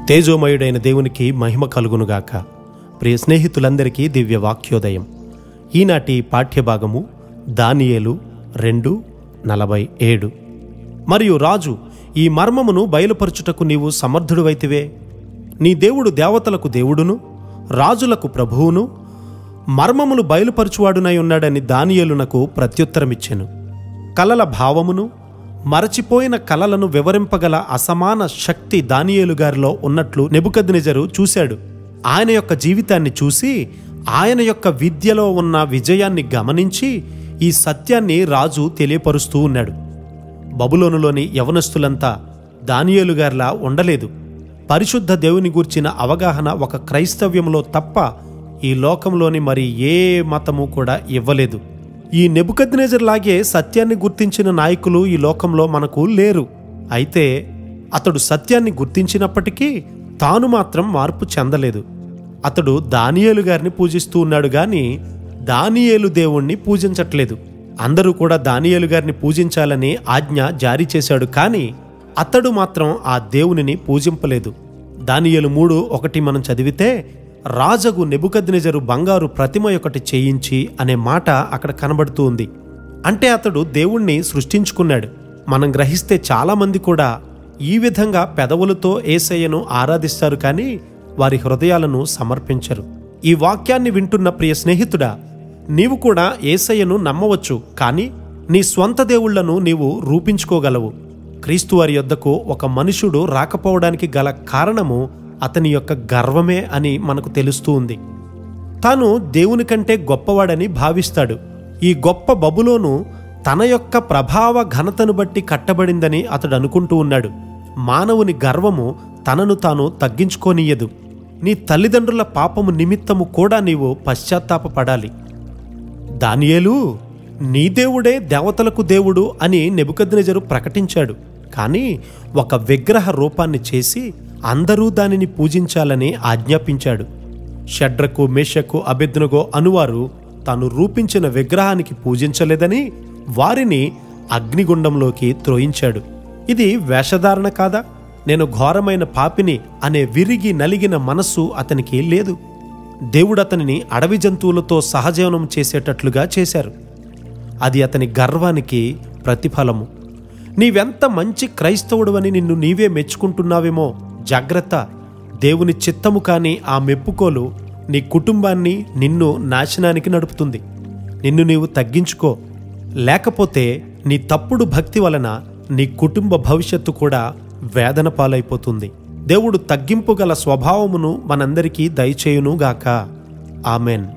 తేజోమయుడైన దేవునికి మహిమ కలుగునుగాక ప్రియ స్నేహితులందరికీ దివ్య వాక్యోదయం ఈనాటి పాఠ్యభాగము దానియేలు రెండు నలభై ఏడు మరియు రాజు ఈ మర్మమును బయలుపరచుటకు నీవు సమర్థుడువైతివే నీ దేవుడు దేవతలకు దేవుడును రాజులకు ప్రభువును మర్మములు బయలుపరచువాడునై ఉన్నాడని దానియేలునకు ప్రత్యుత్తరమిచ్చెను కలల భావమును మరచిపోయిన కలలను వివరింపగల అసమాన శక్తి దానియేలు గారిలో ఉన్నట్లు నెబుకద్నెజరు చూశాడు ఆయన యొక్క జీవితాన్ని చూసి ఆయన యొక్క విద్యలో ఉన్న విజయాన్ని గమనించి ఈ సత్యాన్ని రాజు తెలియపరుస్తూ ఉన్నాడు బబులోనులోని యవనస్తులంతా దానియేలు గారిలా ఉండలేదు పరిశుద్ధ దేవుని గూర్చిన అవగాహన ఒక క్రైస్తవ్యంలో తప్ప ఈ లోకంలోని మరి ఏ మతము కూడా ఇవ్వలేదు ఈ నెబుకద్నేజర్ లాగే సత్యాన్ని గుర్తించిన నాయకులు ఈ లోకంలో మనకు లేరు అయితే అతడు సత్యాన్ని గుర్తించినప్పటికీ తాను మాత్రం మార్పు చెందలేదు అతడు దానియేలు గారిని పూజిస్తూ ఉన్నాడు గాని దానియేలు దేవుణ్ణి పూజించట్లేదు అందరూ కూడా దానియేలు గారిని పూజించాలని ఆజ్ఞ జారీ చేశాడు కానీ అతడు మాత్రం ఆ దేవునిని పూజింపలేదు దానియేలు మూడు ఒకటి మనం చదివితే రాజగు నెబుకద్నెజరు బంగారు ప్రతిమ ఒకటి చేయించి అనే మాట అక్కడ కనబడుతూ ఉంది అంటే అతడు దేవుణ్ణి సృష్టించుకున్నాడు మనం గ్రహిస్తే చాలామంది కూడా ఈ విధంగా పెదవులతో ఏసయ్యను ఆరాధిస్తారు కానీ వారి హృదయాలను సమర్పించరు ఈ వాక్యాన్ని వింటున్న ప్రియ స్నేహితుడా నీవు కూడా ఏసయ్యను నమ్మవచ్చు కానీ నీ స్వంత దేవుళ్లను నీవు రూపించుకోగలవు క్రీస్తు వారి యొద్దకు ఒక మనుషుడు రాకపోవడానికి గల కారణము అతని యొక్క గర్వమే అని మనకు తెలుస్తూ ఉంది తాను దేవుని కంటే గొప్పవాడని భావిస్తాడు ఈ గొప్ప బబులోను తన యొక్క ప్రభావ ఘనతను బట్టి కట్టబడిందని అతడు అనుకుంటూ ఉన్నాడు మానవుని గర్వము తనను తాను తగ్గించుకోనియదు నీ తల్లిదండ్రుల పాపము నిమిత్తము కూడా నీవు పశ్చాత్తాపపడాలి దానియేలు నీ దేవుడే దేవతలకు దేవుడు అని నెబుకద్నెజరు ప్రకటించాడు కానీ ఒక విగ్రహ రూపాన్ని చేసి అందరూ దానిని పూజించాలని ఆజ్ఞాపించాడు షడ్రకు మేషకు అభిజ్ఞగో అనువారు తాను రూపించిన విగ్రహానికి పూజించలేదని వారిని అగ్నిగుండంలోకి త్రోయించాడు ఇది వేషధారణ కాదా నేను ఘోరమైన పాపిని అనే విరిగి నలిగిన మనస్సు అతనికి లేదు దేవుడు అతనిని అడవి జంతువులతో సహజీవనం చేసేటట్లుగా చేశారు అది అతని గర్వానికి ప్రతిఫలము నీవెంత మంచి క్రైస్తవుడవని నిన్ను నీవే మెచ్చుకుంటున్నావేమో జాగ్రత్త దేవుని చిత్తము కాని ఆ మెప్పుకోలు నీ కుటుంబాన్ని నిన్ను నాశనానికి నడుపుతుంది నిన్ను నీవు తగ్గించుకో లేకపోతే నీ తప్పుడు భక్తి వలన నీ కుటుంబ భవిష్యత్తు కూడా వేదన పాలైపోతుంది దేవుడు తగ్గింపు గల స్వభావమును మనందరికీ దయచేయునుగాక ఆమెన్